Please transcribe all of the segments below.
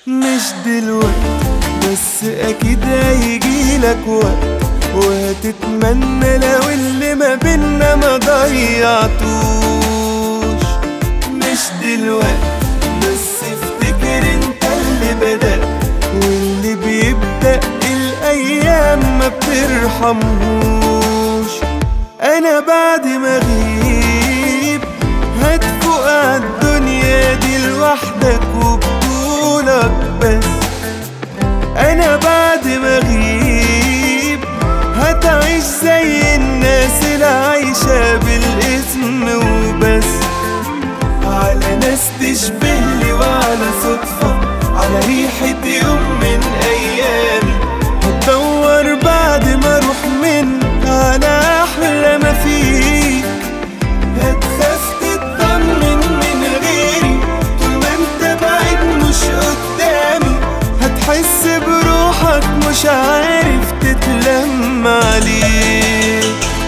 مش دلوقتي بس اكيد هيجيلك وقت وهتتمنى لو اللي ما بينا ما ضيعتوش مش دلوقتي بس افتكر انت اللي بدأت واللي بيبدأ الايام ما بترحمهوش انا بعد ما اغيب هتفوق عالدنيا دي لوحدك وبطولك بس انا بعد ما اغيب هتعيش زي الناس اللي عايشة بالاسم وبس على ناس تشبه لي وعلى صدفة على ريحة يوم من ايامي هتدور بعد ما اروح منك على احلى ما فيك هتخاف تطمن من غيري طول ما انت بعيد مش قدامي هتحس بروحك مش عارف تتلم عليك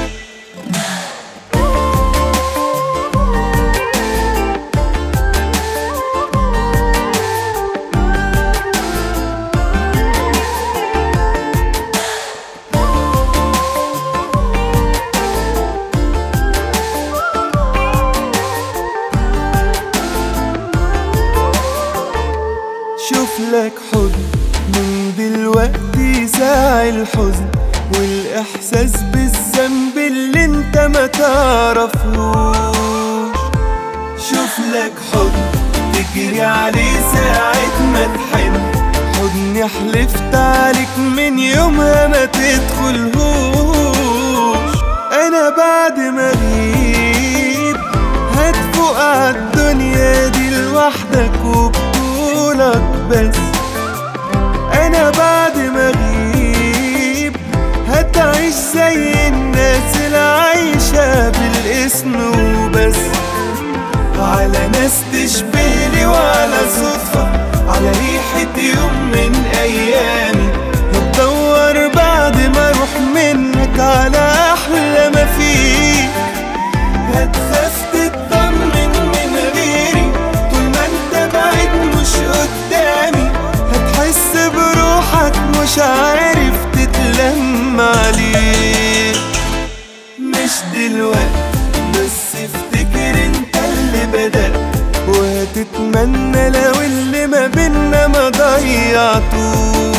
شوف لك حضن من دلوقتي ساعي الحزن والإحساس بالذنب اللي انت ما تعرفهوش شوف لك حضن تجري عليه ساعة ما تحن حضني حلفت عليك من يومها ما تدخلهوش أنا بعد ما أغيب هتفوق عالدنيا دي لوحدك وبطولك بس انا بعد ما اغيب هتعيش زي الناس اللي عايشة بالاسم وبس على ناس تشبه لي وعلى صدفة على ريحة يوم من ايامي هتدور بعد ما اروح منك على احلى ما فيك هتخاف تطمن من غيري طول ما انت بعيد مش قدامي هتحس بروحك مش عارف تتلم عليك مش دلوقتي بس افتكر انت اللي بدأت وهتتمنى لو اللي ما بينا ما ضيعتوش